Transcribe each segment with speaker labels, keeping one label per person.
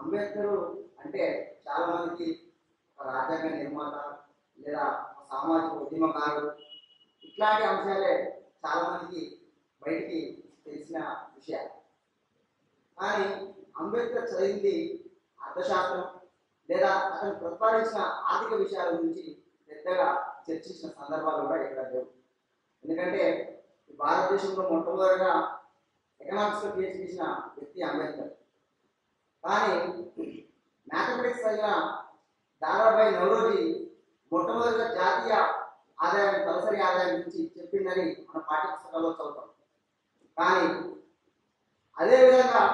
Speaker 1: అంబేద్కర్ అంటే చాలా మందికి ఒక రాజ్యాంగ నిర్మాత లేదా ఒక సామాజిక ఉద్యమకారుడు ఇట్లాంటి అంశాలే చాలా మందికి బయటికి తెలిసిన విషయాలు కానీ అంబేద్కర్ చదివింది అర్థశాస్త్రం లేదా అతను ప్రతిపాదించిన ఆర్థిక విషయాల గురించి పెద్దగా చర్చించిన సందర్భాలు కూడా ఇక్కడ లేవు ఎందుకంటే ఈ భారతదేశంలో మొట్టమొదటిగా ఎకనామిక్స్లో పిహెచ్డి చేసిన వ్యక్తి అంబేద్కర్ కానీ మ్యాథమెటిక్స్ అయిన దాదాబాయి నవరోజీ మొట్టమొదటిగా జాతీయ ఆదాయం తలసరి ఆదాయం గురించి చెప్పిందని మన పాఠ్య పుస్తకాల్లో చదువుతాం కానీ అదేవిధంగా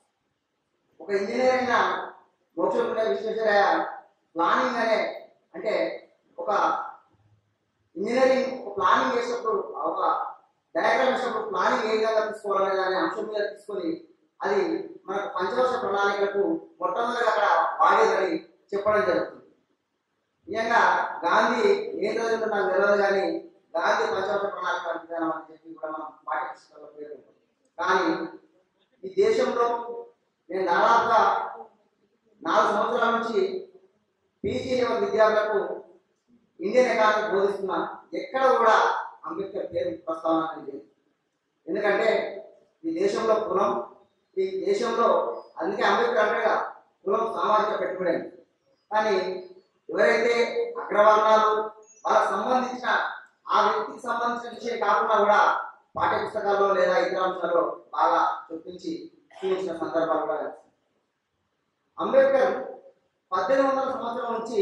Speaker 1: ఒక ఇంజనీర్ అయిన మోక్షపుర విశ్వేశ్వరయ్య ప్లానింగ్ అనే అంటే ఒక ఇంజనీరింగ్ ఒక ప్లానింగ్ చేసినప్పుడు ఒక డయాగ్రామ్ వేసినప్పుడు ప్లానింగ్ ఏ విధంగా తీసుకోవాలనే దాని అంశం మీద తీసుకొని అది మనకు పంచవర్ష ప్రణాళికలకు మొట్టమొదటిగా అక్కడ వాడేదని చెప్పడం జరుగుతుంది నిజంగా గాంధీ ఏం చదివిందో నాకు తెలియదు కానీ గాంధీ పంచవర్ష ప్రణాళిక విధానం అని చెప్పి కూడా మనం పాఠ్య పుస్తకాల్లో పేర్కొంటాం కానీ ఈ దేశంలో నేను దాదాపుగా నాలుగు సంవత్సరాల నుంచి పీజీ లెవెల్ విద్యార్థులకు ఇండియన్ ఎకానమీ బోధిస్తున్నా ఎక్కడ కూడా అంబేద్కర్ పేరు ప్రస్తావన అనేది లేదు ఎందుకంటే ఈ దేశంలో కులం ఈ దేశంలో అందుకే అంబేద్కర్ అంటే కదా, కులం సామాజిక పెట్టుబడి అని కానీ ఎవరైతే అగ్రవర్ణాలు వాళ్ళకి సంబంధించిన ఆ వ్యక్తికి సంబంధించిన విషయం కాకుండా కూడా పాఠ్య పుస్తకాల్లో లేదా ఇతర అంశాల్లో బాగా చూపించి చూపించిన సందర్భాలు కూడా కనిపిస్తాయి. అంబేద్కర్ పద్దెనిమిది వందల సంవత్సరం నుంచి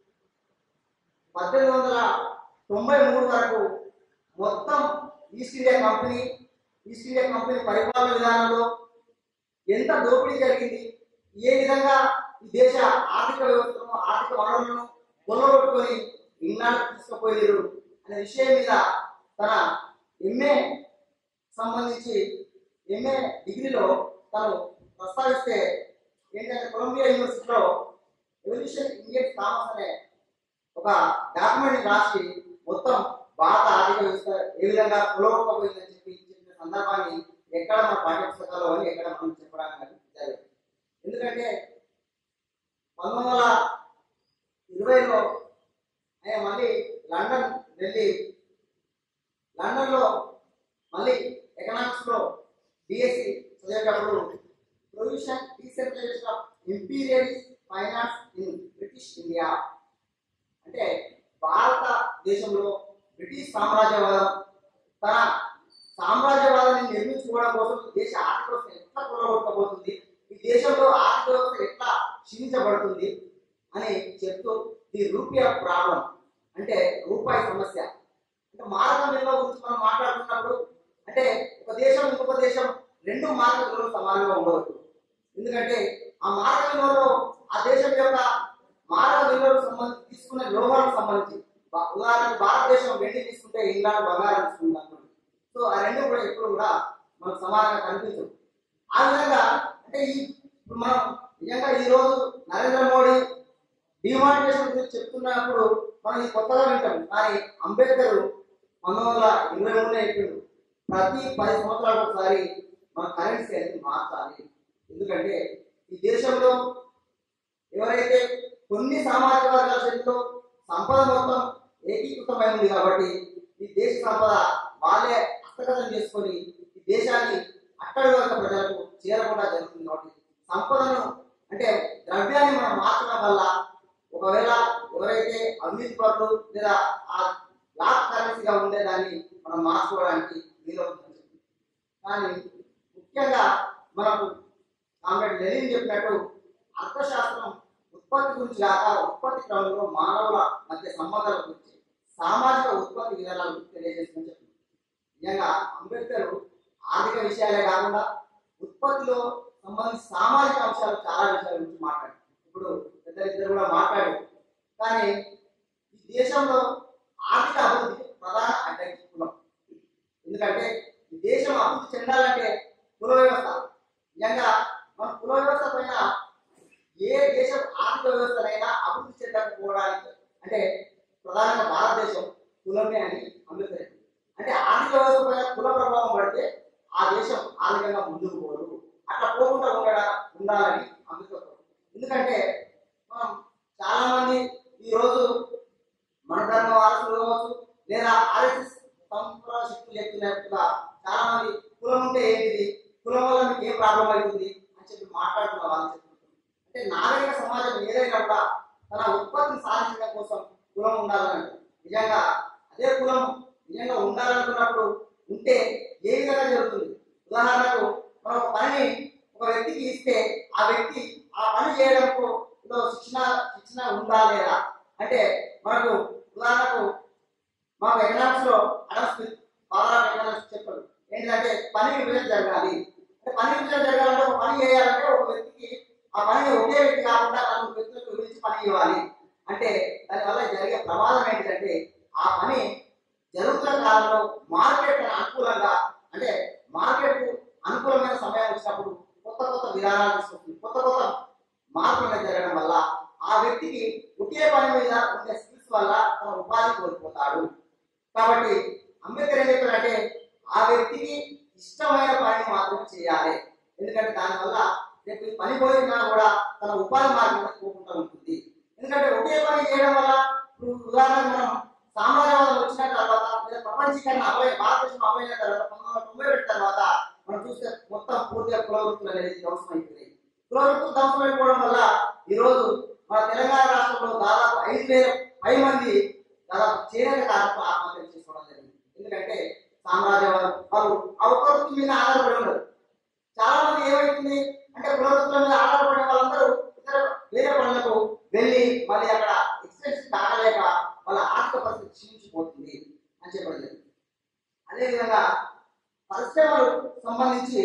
Speaker 1: పద్దెనిమిది వందల తొంభై మూడు వరకు మొత్తం East India Company East India Company పరిపాలన విధానంలో ఎంత దోపిడీ జరిగింది ఏ విధంగా ఈ దేశ ఆర్థిక వ్యవస్థను ఆర్థిక వనరులను కొల్లగొట్టుకొని ఇంగ్లాండ్ తీసుకుపోయారు అనే విషయం మీద తన ఎంఏ సంబంధించి ఎంఏ డిగ్రీలో తను ప్రస్తావిస్తే ఏంటంటే కొలంబియా యూనివర్సిటీలో ఎవల్యూషన్ ఇండియన్ కామర్స్ అనే ఒక డాక్యుమెంట్ రాసి మొత్తం భారత ఆర్థిక వ్యవస్థ ఏ విధంగా పులోకపోయిందని చెప్పి చెప్పిన సందర్భాన్ని ఎక్కడ మన పాఠ్య పుస్తకాల్లో అని ఎక్కడ మనం చెప్పడానికి జరిగింది ఎందుకంటే పంతొమ్మిది వందల ఇరవైలో ఆయన మళ్ళీ లండన్ వెళ్ళి లండన్లో మళ్ళీ ఎకనామిక్స్ లో బిఎస్సి చదివేటప్పుడు provision decentralisation of imperialist finance in British India అంటే భారతదేశంలో బ్రిటిష్ సామ్రాజ్యవాదం తన సామ్రాజ్యవాదాన్ని నిర్మించుకోవడం కోసం ఈ దేశ ఆర్థిక వ్యవస్థ ఎట్లా కొలగొట్టబోతుంది ఈ దేశంలో ఆర్థిక వ్యవస్థ ఎట్లా క్షీణించబడుతుంది అని చెప్తూ ది రూపియా ప్రాబ్లం అంటే రూపాయి సమస్య అంటే మారక విలువ గురించి మనం మాట్లాడుతున్నప్పుడు అంటే ఒక దేశం ఇంకొక దేశం రెండు మార్క విలువలు సమానంగా ఉండవచ్చు ఎందుకంటే ఆ మార్క విలువలో ఆ దేశం యొక్క మారక విలువలకు సంబంధించి తీసుకునే లోహాలకు సంబంధించి బా- ఉదాహరణకు భారతదేశం వెండి తీసుకుంటే ఇంగ్లాండ్ బంగారం తీసుకుంది అనుకోండి సో ఆ రెండు కూడా ఎప్పుడు కూడా మనకు సమానంగా కనిపించవు ఆ విధంగా అంటే ఈ ఇప్పుడు మనం నిజంగా ఈ రోజు నరేంద్ర మోడీ డిమానిటేషన్ గురించి చెప్తున్నప్పుడు మనం ఇది కొత్తగా వింటాం కానీ అంబేద్కర్ పంతొమ్మిది వందల ఇరవై మూడులో చెప్పిండు ప్రతి పది సంవత్సరాలకు ఒకసారి మన కరెన్సీ అనేది మార్చాలి ఎందుకంటే ఈ దేశంలో ఎవరైతే కొన్ని సామాజిక వర్గాల చేతిలో సంపద మొత్తం ఏకీకృతమై ఉంది కాబట్టి ఈ దేశ సంపద వాళ్ళే హస్తగతం చేసుకొని ఈ దేశాన్ని అక్కడి వర్గ ప్రజలకు చేరకుండా జరుగుతుంది కాబట్టి సంపదను అంటే ద్రవ్యాన్ని మనం మార్చడం వల్ల ఒకవేళ ఎవరైతే అవినీతి పరులు లేదా ఆ బ్లాక్ కరెన్సీగా ఉండేదాన్ని మనం మార్చుకోవడానికి వీలవుతుంది కానీ ముఖ్యంగా మనకు కామ్రేడ్ లెనిన్ చెప్పినట్టు అర్థశాస్త్రం ఉత్పత్తి గురించి కాక ఉత్పత్తి క్రమంలో మానవుల మధ్య సంబంధాల గురించి సామాజిక ఉత్పత్తి విధానాల గురించి తెలియజేస్తుందని చెప్పింది నిజంగా అంబేద్కర్ ఆర్థిక విషయాలే కాకుండా ఉత్పత్తిలో సంబంధించి సామాజిక అంశాలు చాలా విషయాల గురించి మాట్లాడారు ఇప్పుడు పెద్దలిద్దరు కూడా మాట్లాడారు కానీ ఈ దేశంలో ఆర్థిక అభివృద్ధికి ప్రధాన అడ్డంకి కులం ఎందుకంటే ఈ దేశం అభివృద్ధి చెందాలంటే కుల వ్యవస్థ నిజంగా మన కుల వ్యవస్థ పైన ఏ దేశం ఆర్థిక వ్యవస్థనైనా అభివృద్ధి చెందకపోవడానికి అంటే ప్రధానంగా భారతదేశం కులమే అని అంబేద్కర్ చెప్పిండు. అంటే ఆర్థిక వ్యవస్థ పైన కుల ప్రభావం పడితే ఆ దేశం ఆర్థికంగా ముందుకు పోదు అట్లా పోకుండా ఉండడా ఉండాలని అంబేద్కర్ కోరుకుంటున్నాడు. ఎందుకంటే మనం చాలా మంది ఈ రోజు మన ధర్మ వారసులు కావచ్చు లేదా ఆర్ఎస్ఎస్ సంప్రదాయ శక్తులు చెప్తున్నట్టుగా చాలా మంది కులం ఉంటే ఏంటిది కులం వల్ల మీకు ఏం ప్రాబ్లం అవుతుంది అని చెప్పి మాట్లాడుతున్న వాళ్ళు చెప్తున్నారు అంటే నాగరిక సమాజం ఏదైనా కూడా తన ఉత్పత్తిని సాధించడం కోసం కులం ఉండాలని నిజంగా అదే కులం నిజంగా ఉండాలనుకున్నప్పుడు ఉంటే ఏ విధంగా జరుగుతుంది ఉదాహరణకు మనం ఒక పనిని ఒక వ్యక్తికి ఇస్తే ఆ వ్యక్తి ఆ పని చేయడంకు లో శిక్షణ శిక్షణ ఉందా లేదా అంటే మనకు ఉదాహరణకు మాకు ఎకనామిక్స్ లో Adam Smith father of economics చెప్పారు ఏంటంటే పని విభజన జరగాలి అంటే పని విభజన జరగాలంటే ఒక పని చేయాలంటే ఒక వ్యక్తికి ఆ పనిని ఒకే వ్యక్తి కాకుండా నలుగురు వ్యక్తులకు విభజించి పని ఇవ్వాలి అంటే దానివల్ల జరిగే ప్రమాదం ఏంటంటే ఆ పని జరుగుతున్న కాలంలో మార్కెట్ అనుకూలంగా అంటే మార్కెట్ అనుకూలమైన సమయం వచ్చినప్పుడు కొత్త కొత్త విధానాలు తీసుకొస్తుంది కొత్త కొత్త మార్పులు అనేది జరగడం వల్ల ఆ వ్యక్తికి ఒకే పని మీద ఉండే స్కిల్స్ వల్ల తన ఉపాధి కోల్పోతాడు కాబట్టి అంబేద్కర్ ఏం చెప్పారంటే ఆ వ్యక్తికి ఇష్టమైన పనిని మాత్రమే చేయాలి ఎందుకంటే దానివల్ల రేపు ఈ పని పోయినా కూడా తన ఉపాధి మార్గం పోకుండా ఉంటుంది ఎందుకంటే ఒకే పని చేయడం వల్ల ఇప్పుడు ఉదాహరణకు మనం సామ్రాజ్యవాదం వచ్చిన తర్వాత లేదా ప్రపంచీకరణ అమలై భారతదేశం అమలైన తర్వాత పంతొమ్మిది వందల తొంభై ఒకటి తర్వాత మనం చూస్తే మొత్తం పూర్తిగా కుల వృత్తులు అనేది ధ్వంసం అయిపోయింది కుల వృత్తులు ధ్వంసం అయిపోవడం వల్ల ఈ రోజు మన తెలంగాణ రాష్ట్రంలో దాదాపు ఐదు వేల పై మంది దాదాపు చేనేత కార్మికులు ఆత్మహత్య చేసుకోవడం జరిగింది ఎందుకంటే సామ్రాజ్యవాదం వాళ్ళు ఆ ఒక్క వృత్తి మీద ఆధారపడి ఉండరు చాలా మంది ఏమైతుంది అంటే కుల వృత్తుల మీద ఆధారపడిన వాళ్ళందరూ ఇతర వేరే పనులకు వెళ్ళి మళ్ళీ అక్కడ ఎక్స్పెన్స్ తాగలేక వాళ్ళ ఆర్థిక పరిస్థితి క్షీణించిపోతుంది అని చెప్పడం జరిగింది అదేవిధంగా పరిశ్రమలు సంబంధించి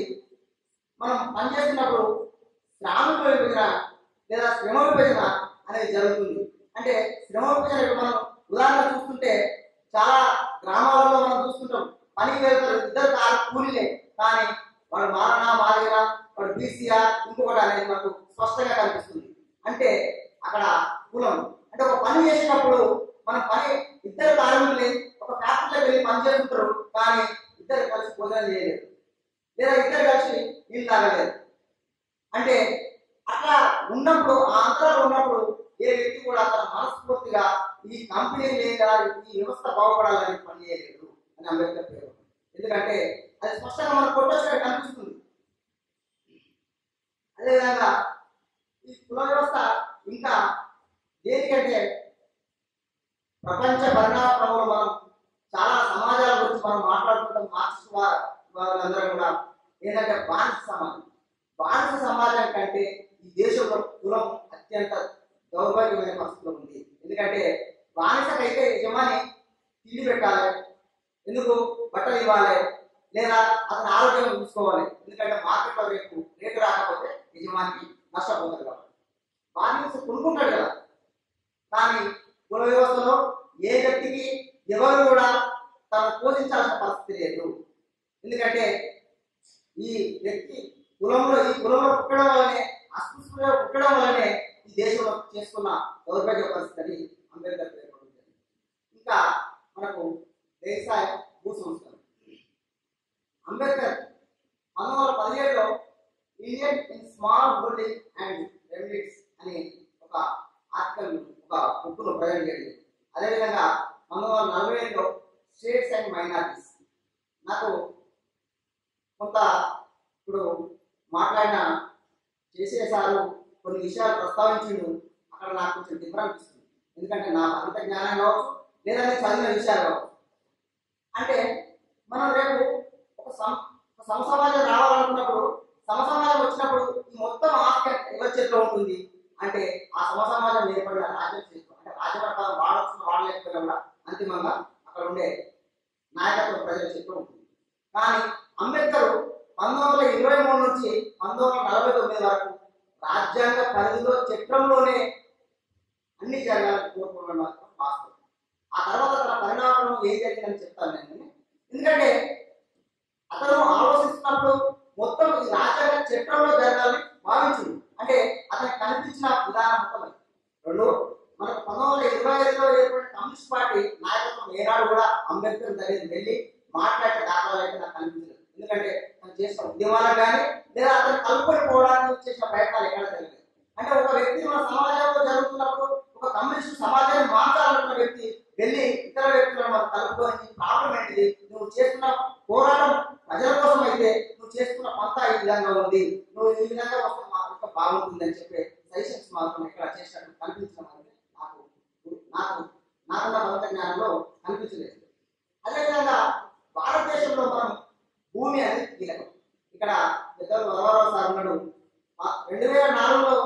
Speaker 1: మనం పనిచేస్తున్నప్పుడు శ్రామికుల విభజన లేదా శ్రమ విభజన అనేది జరుగుతుంది అంటే శ్రమ విభజన ఇప్పుడు మనం ఉదాహరణ చూస్తుంటే చాలా గ్రామాలలో మనం చూస్తుంటాం పనికి వెళ్తారు ఇద్దరు కాదు కూలీలే కానీ వాడు మారనా మాదిరా వాడు బీసీఆ ఇంకొకటి అనేది మనకు స్పష్టంగా కనిపిస్తుంది అంటే అక్కడ కులం అంటే ఒక పని చేసినప్పుడు మన పని ఇద్దరు కార్మికులే ఒక ఫ్యాక్టరీలో వెళ్ళి పని చేస్తుంటారు కానీ ఇద్దరు కలిసి భోజనం చేయలేరు లేదా ఇద్దరు కలిసి నీళ్ళు తాగలేరు అంటే అట్లా ఉన్నప్పుడు ఆ అంతరాలు ఉన్నప్పుడు ఏ వ్యక్తి కూడా తన మనస్ఫూర్తిగా ఈ కంపెనీ లేదా ఈ వ్యవస్థ బాగుపడాలని పని చేయలేదు అని అంబేద్కర్ పేరు ఎందుకంటే అది స్పష్టంగా మనకు కొట్టొచ్చినట్టు కనిపిస్తుంది అదేవిధంగా ఈ కుల వ్యవస్థ ఇంకా దేనికంటే ప్రపంచ పరిణామ క్రమంలో మనం చాలా సమాజాల గురించి మనం మాట్లాడుకుంటాం మార్క్స్ వాళ్ళందరూ కూడా ఏంటంటే బానిస సమాజం బానిస సమాజం కంటే ఈ దేశంలో కులం అత్యంత దౌర్భాగ్యమైన పరిస్థితిలో ఉంది ఎందుకంటే బానిసకైతే యజమాని తిండి పెట్టాలి ఎందుకు బట్టలు ఇవ్వాలి లేదా అతని ఆరోగ్యం చూసుకోవాలి ఎందుకంటే మార్కెట్లో రేపు రేటు రాకపోతే యజమానికి నష్టపోతాడు కాబట్టి బానిస కొనుక్కుంటాడు కదా కానీ కుల వ్యవస్థలో ఏ వ్యక్తికి ఎవరు కూడా తను పోషించాల్సిన పరిస్థితి లేదు ఎందుకంటే ఈ వ్యక్తి కులంలో ఈ కులంలో పుట్టడం వల్లనే అస్పృశ్యంలో పుట్టడం వల్లనే ఈ దేశంలో చేసుకున్న దౌర్భాగ్య పరిస్థితి అని అంబేద్కర్ పేర్కొంటుంది ఇంకా మనకు వ్యవసాయ భూ సంస్కరణ అంబేద్కర్ పంతొమ్మిది వందల పదిహేడులో Indian in small holding and remedies అనే ఒక ఆర్టికల్ ఒక బుక్ను ప్రజెంట్ చేయండి అదేవిధంగా పంతొమ్మిది వందల నలభై ఏడులో స్టేట్స్ అండ్ మైనారిటీస్ నాకు కొంత ఇప్పుడు మాట్లాడిన చేసే సారు కొన్ని విషయాలు ప్రస్తావించిండు అక్కడ నాకు కొంచెం డిఫరెంట్ అనిపిస్తుంది ఎందుకంటే నాకు అంత జ్ఞానం కావచ్చు లేదా నేను చదివిన విషయాలు కావచ్చు అంటే మనం రేపు ఒక సం ఒక సమసమాజం రావాలనుకున్నప్పుడు సమసమాజం వచ్చినప్పుడు ఈ మొత్తం ఆస్తి ఎవరి చేతిలో ఉంటుంది అంటే ఆ సమసమాజం ఏర్పడిన రాజ్యం చేతిలో అంటే రాజ్యపరిపాలన వాడవలసిన వాడలేకపోయినా కూడా అంతిమంగా అక్కడ ఉండే నాయకత్వం ప్రజల చేతిలో ఉంటుంది కానీ అంబేద్కర్ పంతొమ్మిది వందల ఇరవై మూడు నుంచి పంతొమ్మిది వందల నలభై తొమ్మిది వరకు రాజ్యాంగ పరిధిలో చట్రంలోనే అన్ని జరగాలని కోరుకోవడం మాత్రం వాస్తవం ఆ తర్వాత తన పరిణామం ఏం జరిగిందని చెప్తాను నేను ఎందుకంటే అతను ఆలోచిస్తున్నప్పుడు మొత్తం ఈ రాజ్యాంగ చట్రంలో జరగాలని భావించింది అంటే అతనికి కనిపించిన విధానం మొత్తం అది. రెండు మనకు పంతొమ్మిది వందల ఇరవై ఐదులో ఏర్పడిన కమ్యూనిస్ట్ పార్టీ నాయకత్వం ఏనాడు కూడా అంబేద్కర్ దగ్గరికి వెళ్ళి మాట్లాడే దాఖలాలు అయితే నాకు కనిపించలేదు ఎందుకంటే తను చేసిన ఉద్యమాలు కానీ లేదా అతను కలుపుకొని పోవడానికి చేసిన ప్రయత్నాలు ఎక్కడ జరగలేదు అంటే ఒక ఒక వ్యక్తి మన సమాజంలో జరుగుతున్నప్పుడు ఒక కమ్యూనిస్ట్ సమాజాన్ని మార్చాలనుకున్న వ్యక్తి వెళ్ళి ఇతర వ్యక్తులను మనం కలుపుకొని ప్రాబ్లం ఏంటిది నువ్వు చేస్తున్న పోరాటం ప్రజల కోసం అయితే నువ్వు చేస్తున్న పంత ఈ విధంగా ఉంది నువ్వు ఈ విధంగా వస్తే మాకు బాగుంటుంది అని చెప్పే సజెషన్స్ మాత్రం ఇక్కడ చేసినట్టు కనిపించడం అనేది నాకు నాకు నాకున్న భౌత జ్ఞానంలో కనిపించలేదు అదేవిధంగా భారతదేశంలో మనం భూమి అనేది కీలకం ఇక్కడ పెద్దలు వరవరావు సార్ ఉన్నాడు ఆ- రెండు వేల నాలుగులో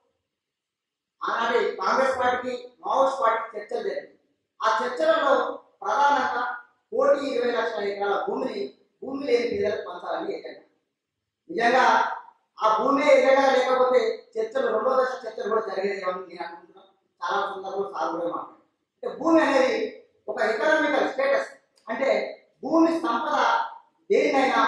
Speaker 1: ఆనాటి కాంగ్రెస్ పార్టీకి మావోయిస్ట్ పార్టీకి చర్చలు జరిగింది ఆ చర్చలలో ప్రధానంగా కోటి ఇరవై లక్షల ఎకరాల భూమిని భూమి లేని పేదలకు పంచాలని ఎజెండా నిజంగా ఆ భూమి ఎజెండా లేకపోతే చర్చలు రెండో దశ చర్చలు కూడా జరిగేది అని నేను అనుకుంటున్నాను చాలా సందర్భాలు సార్ కూడా మాట్లాడారు అంటే భూమి అనేది ఒక ఎకనామికల్ స్టేటస్ అంటే భూమి సంపద దేనినైనా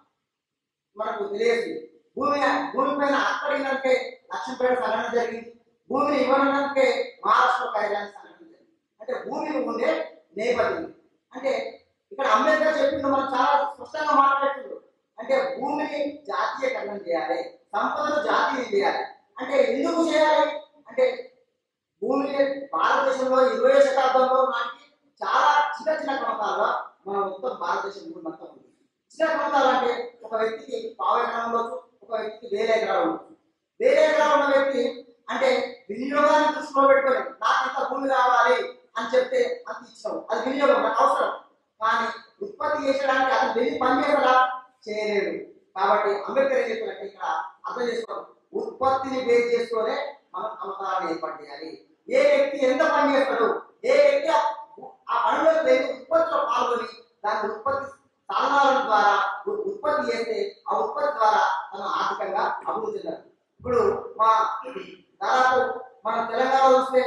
Speaker 1: మనకు తెలియదు భూమి భూమి పైన అక్కడినంటే లక్ష్మీపేట సంఘటన జరిగింది భూమిని ఇవ్వడానికే మహారాష్ట్ర కార్యాలయం సంఘటన జరిగింది అంటే భూమి ఉండే నేపథ్యం అంటే ఇక్కడ అంబేద్కర్ చెప్పిండు మనం చాలా స్పష్టంగా మాట్లాడుతుండ్రు అంటే భూమిని జాతీయకరణం చేయాలి సంపదను జాతీయం చేయాలి అంటే ఎందుకు చేయాలి అంటే భూమిని భారతదేశంలో ఇరవై శతాబ్దంలో నాటికి చాలా చిన్న చిన్న ప్రాంతాల్లో మన మొత్తం భారతదేశం భూమి మొత్తం ఉంది చిన్న ప్రాంతాలు అంటే ఒక వ్యక్తికి పావు ఎకరం ఉండొచ్చు ఒక వ్యక్తికి వేల ఎకరాలు ఉండొచ్చు వేల ఎకరాలు ఉన్న వ్యక్తి అంటే వినియోగాన్ని దృష్టిలో పెట్టుకొని నాకు ఇంత భూమి కావాలి అని చెప్తే అంత ఇచ్చావు అది వినియోగం నాకు అవసరం కానీ ఉత్పత్తి చేసడానికి అతను వెళ్ళి పని చేస్తాడా చేయలేడు కాబట్టి అంబేద్కర్ ఏం చెప్పారంటే ఇక్కడ అర్థం చేసుకోవాలి ఉత్పత్తిని బేస్ చేసుకునే మనం అమతాన్ని ఏర్పాటు చేయాలి ఏ వ్యక్తి ఎంత పని చేస్తాడు ఏ వ్యక్తి ఆ- ఆ పనిలో వెళ్ళి ఉత్పత్తిలో పాల్గొని దాని ఉత్పత్తి సాధనాల ద్వారా ఉ- ఉత్పత్తి చేస్తే ఆ ఉత్పత్తి ద్వారా తను ఆర్థికంగా అభివృద్ధి చెందాలి ఇప్పుడు మా దాదాపు మనం తెలంగాణ చూస్తే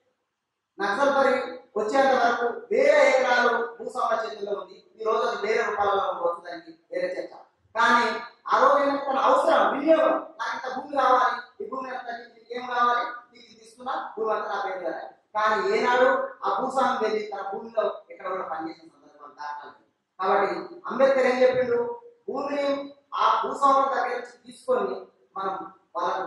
Speaker 1: నక్సల్బరి వచ్చేంత వరకు వేరే ఎకరాలు భూస్వామ్య చేతుల్లో ఉంది ఈ రోజు అది వేరే రూపాలలో ఉండవచ్చు దానికి వేరే చర్చ కానీ ఆ రోజు ఏంటంటే తన అవసరం వినియోగం నాకు ఇంత భూమి కావాలి ఈ భూమి అంతా నీకు ఏం కావాలి నీకు ఇది తీసుకున్నా భూమి అంతా నా పేరు కదా కానీ ఏనాడు ఆ భూస్వామి వెళ్ళి తన భూమిలో ఎక్కడ కూడా పనిచేసిన సందర్భాలు దాటాలి కాబట్టి అంబేద్కర్ ఏం చెప్పిండు భూమిని ఆ భూస్వాముల దగ్గర నుంచి తీసుకొని మనం వాళ్ళకు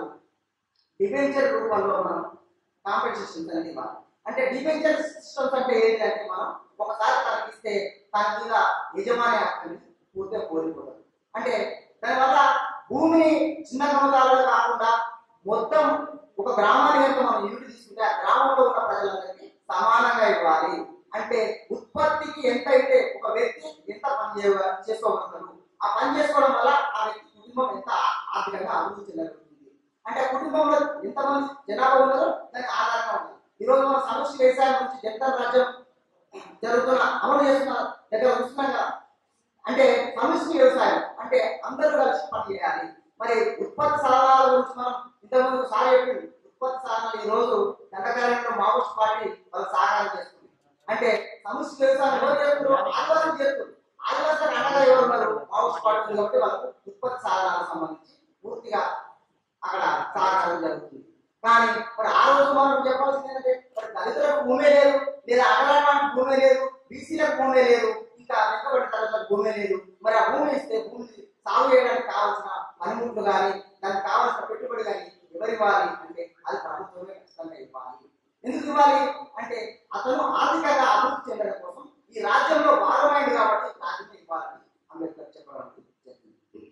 Speaker 1: డిబెంచర్ రూపంలో మనం కాంపెన్సేషన్ అనేది ఇవ్వాలి అంటే డిబెంచర్ సిస్టమ్స్ అంటే ఏంటంటే మనం ఒకసారి తనకి ఇస్తే తన మీద యజమాని హక్కుని పూర్తిగా కోల్పోతారు అంటే దానివల్ల భూమిని చిన్న కమతాలుగా కాకుండా మొత్తం ఒక గ్రామాన్ని కనుక మనం యూనిట్ తీసుకుంటే ఆ గ్రామంలో ఉన్న ప్రజలందరికీ సమానంగా ఇవ్వాలి అంటే ఉత్పత్తికి ఎంత అయితే ఒక వ్యక్తి ఎంత పని చేయ చేసుకోగలుగుతాడు ఆ పని చేసుకోవడం వల్ల ఆ వ్యక్తి కుటుంబం ఎంత ఆర్థికంగా అభివృద్ధి చెందగలుగుతుంది అంటే ఆ కుటుంబంలో ఎంతమంది జనాభా ఉన్నారో దానికి ఆధారంగా ఉంది ఈ రోజు మన సమష్టి వ్యవసాయం గురించి జనతా రాజ్యం జరుగుతున్న అమలు చేస్తున్న దగ్గర చూస్తున్నాం కదా అంటే సమిష్టి వ్యవసాయం అంటే అందరూ కలిసి పని చేయాలి మరి ఉత్పత్తి సాధనాల గురించి మనం ఇంతకుముందు సార్ చెప్పింది ఉత్పత్తి సాధనాలు ఈ రోజు దండకార్యంలో మావోయిస్ట్ పార్టీ వాళ్ళు సహకారం చేస్తుంది అంటే సమిష్టి వ్యవసాయం ఎవరు చేస్తున్నారు ఆదివాసులు చేస్తున్నారు ఆదివాసులకు అండగా ఎవరు ఉన్నారు మావోయిస్ట్ పార్టీ ఉంది కాబట్టి వాళ్ళకు ఉత్పత్తి సాధనాలకు సంబంధించి పూర్తిగా అక్కడ సహకారం జరుగుతుంది కానీ మరి ఆ రోజు మనం చెప్పాల్సింది ఏంటంటే మరి దళితులకు భూమే లేదు లేదా అడగడానికి భూమే లేదు బీసీలకు భూమే లేదు ఇంకా వెనుకబడిన తరగతులకు భూమే లేదు మరి ఆ భూమి ఇస్తే భూమిని సాగు చేయడానికి కావాల్సిన పనిముట్లు కానీ దానికి కావాల్సిన పెట్టుబడి కానీ ఎవరు ఇవ్వాలి అంటే అది ప్రభుత్వమే ఖచ్చితంగా ఇవ్వాలి ఎందుకు ఇవ్వాలి అంటే అతను ఆర్థికంగా అభివృద్ధి చెందడం కోసం ఈ రాజ్యంలో భాగమైంది కాబట్టి రాజ్యమే ఇవ్వాలని అంబేద్కర్ చెప్పడం జరిగింది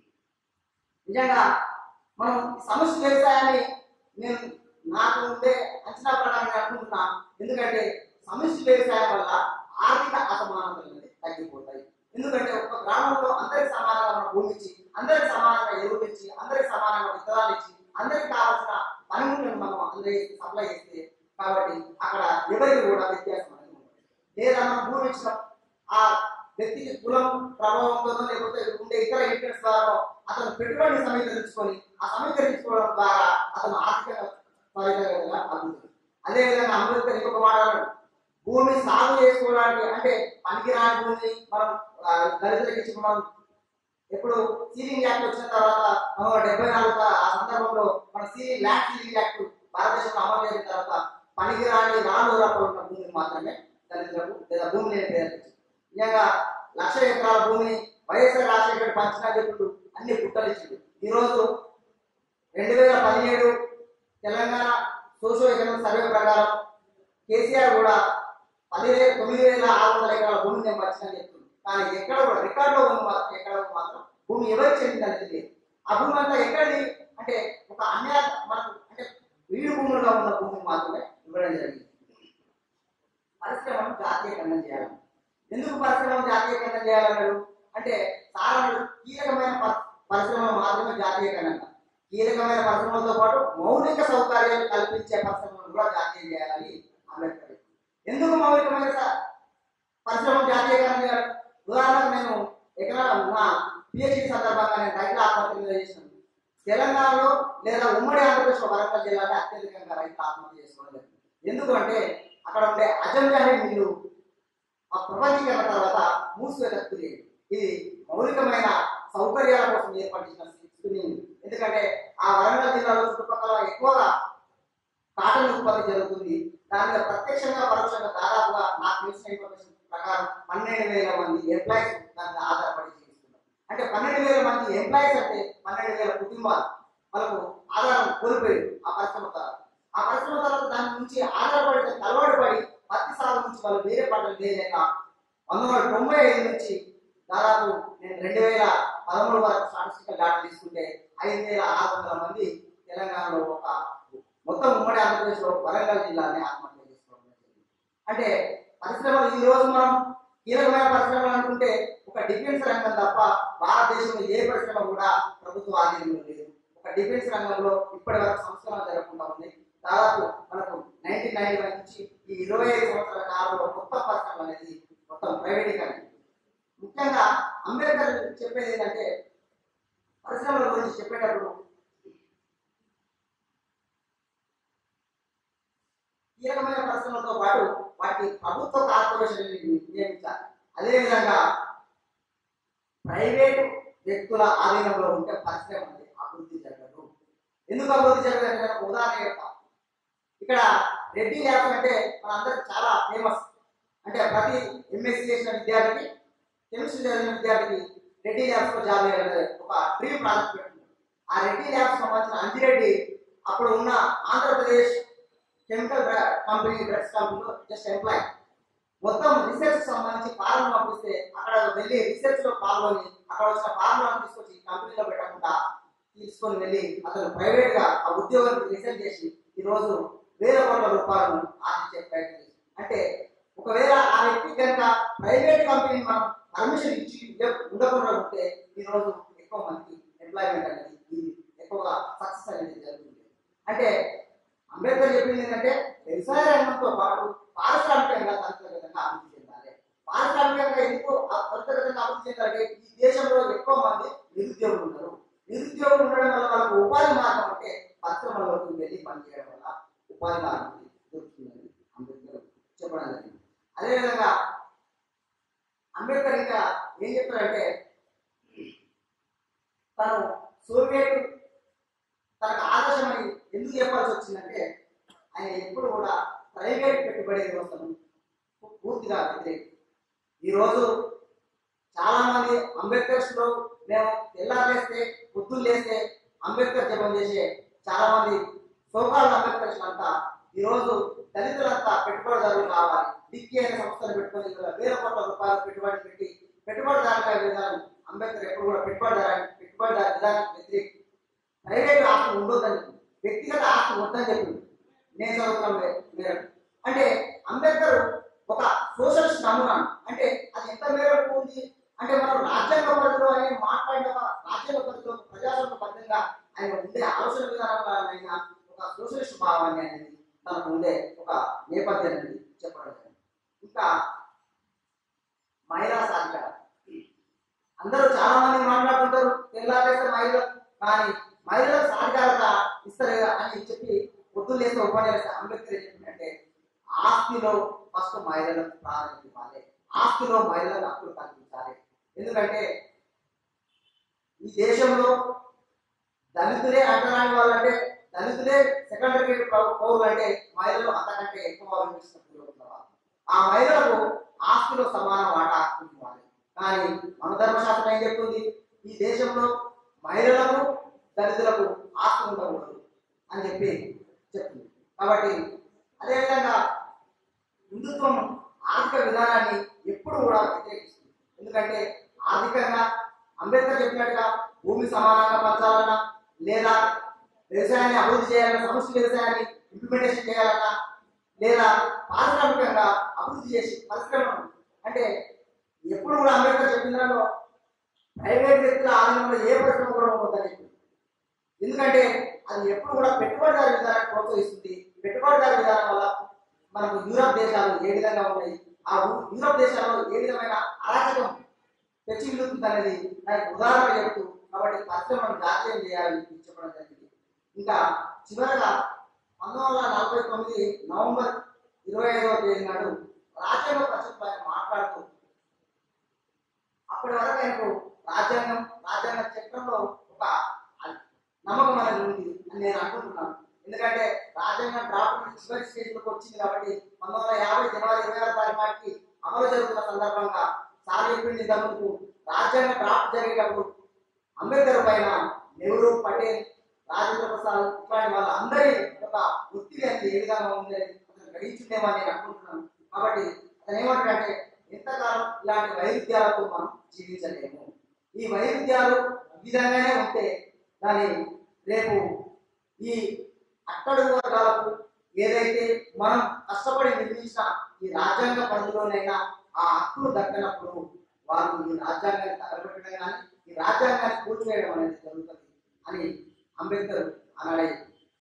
Speaker 1: నిజంగా మనం ఈ సమస్య వ్యవసాయాన్ని నేను నాకు ఉండే అంచనా ప్రకారం నేను అనుకుంటున్నా ఎందుకంటే సమస్య వ్యవసాయం వల్ల ఆర్థిక అసమానతలు అనేది తగ్గిపోతాయి ఎందుకంటే ఒక గ్రామంలో అందరికి సమానంగా మనం భూమి ఇచ్చి అందరికి సమానంగా ఎరువులు ఇచ్చి అందరికి సమానంగా విత్తనాలు ఇచ్చి అందరికి కావాల్సిన పనిముట్లను మనం అందరికి సప్లై చేస్తే కాబట్టి అక్కడ ఎవరికి కూడా వ్యత్యాసం అనేది ఉండదు లేదా మనం భూమి ఇచ్చినాం ఆ వ్యక్తికి కులం ప్రభావంతోనో లేకపోతే ఉండే ఇతర ఇన్ఫ్లుయెన్స్ ద్వారా అతను పెట్టుబడిని సమీకరించుకొని ఆ సమీకరించుకోవడం ద్వారా అతను ఆర్థికంగా త్వరితగతిగా అభివృద్ధి అదేవిధంగా అంబేద్కర్ ఇంకొక మాట అన్నాడు భూమి సాగు చేసుకోవడానికి అంటే పనికిరాని భూమిని మనం ఆ, దళితులకు ఇచ్చి మనం ఎప్పుడు సీలింగ్ యాక్ట్ వచ్చిన తర్వాత మనం డెబ్బై నాలుగు ఆ సందర్భంలో మన సీలింగ్ ల్యాండ్ సీలింగ్ యాక్ట్ భారతదేశంలో అమలు చేసిన తర్వాత పనికిరాని రాళ్ళు రప్పలు ఉన్న భూమిని మాత్రమే దళితులకు లేదా భూమి లేని పేదలకు ఇచ్చింది. నిజంగా లక్ష ఎకరాల భూమిని వైఎస్ఆర్ రాజశేఖర్ పంచినా చెప్పుడు అన్ని పుట్టలు ఇచ్చింది ఈ రోజు రెండు వేల పదిహేడు తెలంగాణ సోషో ఎకనామిక్ సర్వే ప్రకారం కేసీఆర్ కూడా పదివేల తొమ్మిది వేల ఆరు వందల ఎకరాల భూమిని నేను మర్చినని చెప్తుంది కానీ ఎక్కడ కూడా రికార్డులో ఉంది మాత్రం ఎక్కడ మాత్రం భూమి ఎవరికి చెందిందనేది లేదు ఆ భూమి అంతా ఎక్కడిది అంటే ఒక అన్యాయ మనకు అంటే వీడు భూములుగా ఉన్న భూమిని మాత్రమే ఇవ్వడం జరిగింది పరిశ్రమను జాతీయకరణం చేయాలి ఎందుకు పరిశ్రమను జాతీయకరణం చేయాలన్నాడు అంటే సారాలు కీలకమైన పరి- పరిశ్రమలు మాత్రమే జాతీయకరణ కీలకమైన పరిశ్రమలతో పాటు మౌలిక సౌకర్యాలు కల్పించే పరిశ్రమలను కూడా జాతీయం చేయాలని అంబేద్కర్ చెప్పారు. ఎందుకు మౌలికమైన స- పరిశ్రమలు జాతీయకరణ చేయాలి ఉదాహరణకు నేను ఎక్కడ నా పిహెచ్డి సందర్భంగా నేను రైతుల ఆత్మహత్య మీద చేసినాను తెలంగాణలో లేదా ఉమ్మడి ఆంధ్రప్రదేశ్ వరంగల్ జిల్లాలో అత్యధికంగా రైతులు ఆత్మహత్య చేసుకోవడం జరిగింది ఎందుకంటే అక్కడ ఉండే అజంజాహి మిల్లు ఆ ప్రపంచీకరణ తర్వాత మూసివేతకు గురైంది ఇది మౌలికమైన సౌకర్యాల కోసం ఏర్పడిన స్క్రీనింగ్ ఎందుకంటే ఆ వరంగల్ జిల్లాలో చుట్టుపక్కల ఎక్కువగా కాటన్ ఉత్పత్తి జరుగుతుంది దాని మీద ప్రత్యక్షంగా పరోక్షంగా దాదాపుగా నాకు తెలిసిన ఇన్ఫర్మేషన్ ప్రకారం పన్నెండు వేల మంది ఎంప్లాయీస్ దాని మీద ఆధారపడి జీవిస్తున్నారు అంటే పన్నెండు వేల మంది ఎంప్లాయీస్ అంటే పన్నెండు వేల కుటుంబాలు వాళ్ళకు ఆధారం కోల్పోయారు ఆ పరిశ్రమ తర్వాత ఆ పరిశ్రమ తర్వాత దాని నుంచి ఆధారపడి అలవాటు పడి పత్తి సాగు నుంచి వాళ్ళు వేరే పంటలు వేయలేక పంతొమ్మిది వందల తొంభై ఐదు నుంచి దాదాపు నేను రెండు వేల పదమూడు వరకు స్టాటిస్టికల్ డాటా తీసుకుంటే ఐదు వేల ఆరు వందల మంది తెలంగాణలో ఒక మొత్తం ఉమ్మడి ఆంధ్రప్రదేశ్లో వరంగల్ జిల్లాని ఆత్మహత్య చేసుకోవడం జరిగింది. అంటే పరిశ్రమలు ఈ రోజు మనం కీలకమైన పరిశ్రమలు అనుకుంటే ఒక డిఫెన్స్ రంగం తప్ప భారతదేశంలో ఏ పరిశ్రమ కూడా ప్రభుత్వ ఆధీనంలో లేదు ఒక డిఫెన్స్ రంగంలో ఇప్పటి వరకు సంస్కరణ జరగకుండా ఉంది దాదాపు మనకు నైన్టీన్ నైన్టీ వన్ నుంచి ఈ ఇరవై ఐదు సంవత్సరాల కాలంలో కొత్త పరిశ్రమ అనేది మొత్తం ప్రైవేటీకరణ ముఖ్యంగా అంబేద్కర్ చెప్పేది ఏంటంటే పరిశ్రమల గురించి చెప్పేటప్పుడు కీలకమైన పరిశ్రమలతో పాటు వాటి ప్రభుత్వ కార్పొరేషన్ నియమించాలి అదేవిధంగా ప్రైవేటు వ్యక్తుల ఆధీనంలో ఉంటే పరిశ్రమ అనేది అభివృద్ధి జరగదు ఎందుకు అభివృద్ధి జరగదు అంటే ఒక ఉదాహరణ చెప్తాం ఇక్కడ రెడ్డి ల్యాబ్స్ అంటే మనందరికి చాలా ఫేమస్ అంటే ప్రతి ఎంఎస్సీ చేసిన విద్యార్థికి కెమిస్ట్రీ చదివిన విద్యార్థికి రెడ్డి ల్యాబ్స్ లో జాబ్ చేయాలనే ఒక డ్రీమ్ ప్రాజెక్ట్ పెట్టింది ఆ రెడ్డి ల్యాబ్స్ సంబంధించిన అంజిరెడ్డి అప్పుడు ఉన్న ఆంధ్రప్రదేశ్ కెమికల్ కంపెనీ డ్రగ్స్ కంపెనీలో జస్ట్ ఎంప్లాయ్ మొత్తం రీసెర్చ్ సంబంధించి ఫార్మ్ పంపిస్తే అక్కడ వెళ్ళి రీసెర్చ్ లో పాల్గొని అక్కడ వచ్చిన ఫార్ములాను తీసుకొచ్చి కంపెనీలో పెట్టకుండా తీసుకొని వెళ్ళి అతను ప్రైవేట్ గా ఆ ఉద్యోగానికి రిజైన్ చేసి ఈ రోజు వేల కోట్ల రూపాయలను ఆర్జించే ప్రయత్నం చేసి అంటే ఒకవేళ ఆ వ్యక్తి కనుక ప్రైవేట్ కంపెనీ మనం పర్మిషన్ ఇచ్చి ఇవ్వ- ఉండకుండా ఉంటే ఈ రోజు ఎక్కువ మందికి ఎంప్లాయ్మెంట్ అనేది ఇది ఎక్కువగా సక్సెస్ అనేది జరుగుతుంది అంటే అంబేద్కర్ చెప్పింది ఏంటంటే వ్యవసాయ రంగంతో పాటు పారిశ్రామికంగా త్వరితగతంగా అభివృద్ధి చెందాలి పారిశ్రామికంగా ఎందుకు అ- త్వరితగతంగా అభివృద్ధి చెందాలంటే ఈ దేశంలో ఎక్కువ మంది నిరుద్యోగులు ఉన్నారు నిరుద్యోగులు ఉండడం వల్ల వాళ్ళకు ఉపాధి మార్గం అంటే పరిశ్రమలకు వెళ్ళి పనిచేయడం వల్ల ఉపాధి మార్గం అనేది దొరుకుతుందని అంబేద్కర్ చెప్పడం జరిగింది అదేవిధంగా అంబేద్కర్ ఇంకా ఏం చెప్తారంటే తను సోవియట్ తనకు ఆదర్శమని ఎందుకు చెప్పాల్సి వచ్చిందంటే ఆయన ఎప్పుడు కూడా ప్రైవేట్ పెట్టుబడి వ్యవస్థను పూర్తిగా వ్యతిరేకి ఈరోజు చాలా మంది అంబేద్కర్స్ లో మేము తెల్లారేస్తే పొద్దున్న లేస్తే అంబేద్కర్ జపం చేసే చాలా మంది సోకాల్ అంబేద్కర్స్ అంతా ఈరోజు దళితులంతా పెట్టుబడిదారులు కావాలి డిక్కి అనే సంస్థను పెట్టుకొని ఇక్కడ వేల కోట్ల రూపాయలు పెట్టుబడి పెట్టి పెట్టుబడిదారుల విధానం అంబేద్కర్ ఎప్పుడు కూడా పెట్టుబడిదారు పెట్టుబడిదారు విధానానికి వ్యతిరేకి ప్రైవేట్ ఆస్తి ఉండొద్దని వ్యక్తిగత ఆస్తి వద్దని చెప్పింది నేను చదువుతాం మేరకు అంటే అంబేద్కర్ ఒక సోషలిస్ట్ నమూనా అంటే అది ఎంత మేరకు ఉంది అంటే మనం రాజ్యాంగ పరిధిలో ఆయన మాట్లాడిన ఒక రాజ్యాంగ పరిధిలో ఒక ప్రజాస్వామ్య బద్ధంగా ఆయన ఉండే ఆలోచన విధానంలో ఆయన ఒక సోషలిస్ట్ భావాన్ని అనేది తనకు ఉండే ఒక నేపథ్యం అనేది చెప్పడం జరిగింది ఇంకా మహిళా సాధికారత అందరూ చాలా మంది మాట్లాడుతుంటారు తెల్లారేస్తే మహిళలు కానీ మహిళలకు సాధికారత ఇస్తారు కదా అని చెప్పి పొద్దున్న లేస్తే ఉపన్యాసం అంబేద్కర్ ఏం చెప్పిందంటే ఆస్తిలో ఫస్ట్ మహిళలకు ప్రాధాన్యత ఇవ్వాలి ఆస్తిలో మహిళలకు హక్కులు కల్పించాలి ఎందుకంటే ఈ దేశంలో దళితులే అంటరాని వాళ్ళంటే దళితులే సెకండరీ పౌరులు అంటే మహిళలు అంతకంటే ఎక్కువ వినిపిస్తున్న ఆ మహిళలకు ఆస్తిలో సమాన వాటా హక్కు ఇవ్వాలి కానీ మన ధర్మశాస్త్రం ఏం చెప్తుంది ఈ దేశంలో మహిళలకు దళితులకు ఆస్తి ఉండకూడదు అని చెప్పి చెప్తుంది కాబట్టి అదేవిధంగా హిందుత్వం ఆర్థిక విధానాన్ని ఎప్పుడు కూడా వ్యతిరేకిస్తుంది ఎందుకంటే ఆర్థికంగా అంబేద్కర్ చెప్పినట్టుగా భూమి సమానంగా పంచాలన్నా లేదా వ్యవసాయాన్ని అభివృద్ధి చేయాలన్నా సమష్టి వ్యవసాయాన్ని ఇంప్లిమెంటేషన్ చేయాలన్నా లేదా పారిశ్రామికంగా అభివృద్ధి చేసి పరిశ్రమను అంటే ఎప్పుడు కూడా అంబేద్కర్ చెప్పిన దానిలో ప్రైవేట్ వ్యక్తుల ఆధీనంలో ఏ పరిశ్రమ కూడా ఉండదని చెప్పింది ఎందుకంటే అది ఎప్పుడు కూడా పెట్టుబడిదారు విధానాన్ని ప్రోత్సహిస్తుంది పెట్టుబడిదారు విధానం వల్ల మనకు యూరప్ దేశాలు ఏ విధంగా ఉన్నాయి ఆ ఊ- యూరప్ దేశాల్లో ఏ విధమైన అరాచకం తెచ్చి విలుతుంది అనేది దానికి ఉదాహరణ చెప్తూ కాబట్టి పరిశ్రమను జాతీయం చేయాలని చెప్పడం జరిగింది ఇంకా చివరగా పంతొమ్మిది వందల నలభై తొమ్మిది నవంబర్ ఇరవై ఐదవ తేదీ నాడు రాజ్యాంగ పరిషత్ ఆయన మాట్లాడుతూ అప్పటి వరకు ఆయనకు రాజ్యాంగం రాజ్యాంగ చట్టంలో ఒక నమ్మకం అనేది ఉంది అని నేను అనుకుంటున్నాను ఎందుకంటే రాజ్యాంగం డ్రాఫ్ట్ చివరి స్టేజ్ లోకి వచ్చింది కాబట్టి పంతొమ్మిది వందల యాభై జనవరి ఇరవై ఆరు తారీఖు నాటికి అమలు జరుగుతున్న సందర్భంగా సార్ చెప్పింది ఇంతకుముందు రాజ్యాంగ డ్రాఫ్ట్ జరిగేటప్పుడు అంబేద్కర్ పైన నెహ్రూ పటేల్ రాజేంద్ర ప్రసాద్ ఇట్లాంటి వాళ్ళందరి ఒక ఒత్తిడి అనేది ఏ విధంగా ఉంది అని అతను గ్రహించిందేమో అని నేను అనుకుంటున్నాను కాబట్టి అతను ఏమంటాడంటే ఎంతకాలం ఇలాంటి వైరుధ్యాలతో మనం జీవించలేము ఈ వైరుధ్యాలు ఈ విధంగానే ఉంటే దాని రేపు ఈ అట్టడుగు వర్గాలకు ఏదైతే మనం కష్టపడి నిర్మించిన ఈ రాజ్యాంగ పరిధిలోనైనా ఆ హక్కులు దక్కనప్పుడు వాళ్ళు ఈ రాజ్యాంగాన్ని తగలబెట్టడం కానీ ఈ రాజ్యాంగాన్ని కూల్చివేయడం అనేది జరుగుతుంది అని అంబేద్కర్ అన్నాడే